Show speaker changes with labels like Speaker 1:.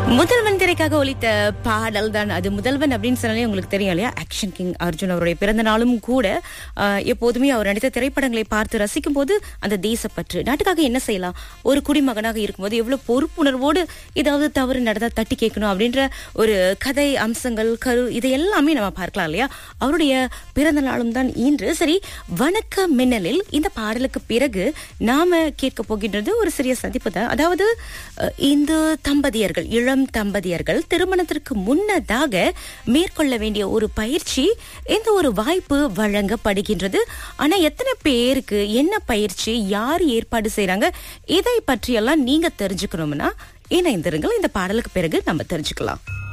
Speaker 1: முதல்வன் திரைக்காக ஒலித்த பாடல் தான் அது முதல்வன் அப்படின்னு சொன்னாலே உங்களுக்கு தெரியும் இல்லையா ஆக்ஷன் கிங் அர்ஜுன் அவருடைய பிறந்த நாளும் கூட ஆஹ், எப்போதுமே அவர் நடித்த திரைப்படங்களை பார்த்து ரசிக்கும் போது அந்த தேசப்பற்று நாட்டுக்காக என்ன செய்யலாம் ஒரு குடிமகனாக இருக்கும்போது எவ்வளவு பொறுப்புணர்வோடு ஏதாவது தவறு நடந்தா தட்டி கேட்கணும் அப்படின்ற ஒரு கதை அம்சங்கள் கரு இது எல்லாமே நம்ம பார்க்கலாம் இல்லையா அவருடைய பிறந்த நாளும் தான் இன்று சரி வணக்க மின்னலில் இந்த பாடலுக்கு பிறகு நாம கேட்க போகின்றது ஒரு சிறிய சந்திப்பு தான் அதாவது அஹ், இந்து தம்பதியர்கள் இளம் தம்பதியர்கள் திருமணத்திற்கு முன்னதாக மேற்கொள்ள வேண்டிய ஒரு பயிற்சி இந்த ஒரு வாய்ப்பு வழங்கப்படுகின்றது ஆனா எத்தனை பேருக்கு என்ன பயிற்சி யார் ஏற்பாடு செய்றாங்க இதை பற்றியெல்லாம் நீங்க தெரிஞ்சுக்கணும்னா இணைந்திருங்கள் இந்த பாடலுக்கு பிறகு நம்ம தெரிஞ்சுக்கலாம்